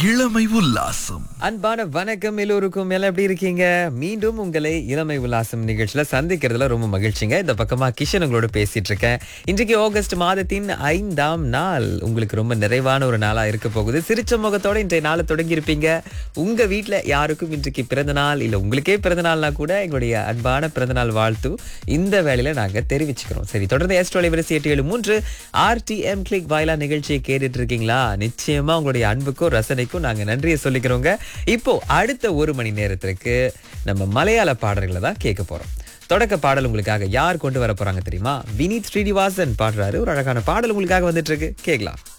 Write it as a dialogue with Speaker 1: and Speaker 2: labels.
Speaker 1: இளமை உல்லாசம்
Speaker 2: அன்பான வணக்கம் எல்லோருக்கும் எல்லாம் எப்படி இருக்கீங்க மீண்டும் உங்களை இளமை உல்லாசம் நிகழ்ச்சியில சந்திக்கிறதுல ரொம்ப மகிழ்ச்சிங்க இந்த பக்கமா கிஷன் உங்களோட பேசிட்டு இருக்கேன் இன்றைக்கு ஆகஸ்ட் மாதத்தின் ஐந்தாம் நாள் உங்களுக்கு ரொம்ப நிறைவான ஒரு நாளா இருக்க போகுது சிரிச்ச முகத்தோட இன்றைய நாளை தொடங்கி இருப்பீங்க உங்க வீட்ல யாருக்கும் இன்றைக்கு பிறந்த நாள் இல்ல உங்களுக்கே பிறந்த நாள்னா கூட எங்களுடைய அன்பான பிறந்த நாள் வாழ்த்து இந்த வேளையில நாங்க தெரிவிச்சுக்கிறோம் சரி தொடர்ந்து எஸ் தொலைவரிசை எட்டு ஏழு மூன்று ஆர்டிஎம் கிளிக் வாயிலா நிகழ்ச்சியை கேட்டுட்டு இருக்கீங்களா நிச்சயமா உங்களுடைய அன்புக்கும் ரசனைக்கும் நாங்க நன்றியை சொல்லிக்கிறோங்க இப்போ அடுத்த ஒரு மணி நேரத்திற்கு நம்ம மலையாள பாடல்களை தான் கேட்க போறோம் தொடக்க பாடல் உங்களுக்காக யார் கொண்டு வர போறாங்க தெரியுமா வினீத் ஸ்ரீனிவாசன் பாடுறாரு ஒரு அழகான பாடல் உங்களுக்காக வந்துட்டு இருக்கு கேட்கலாம்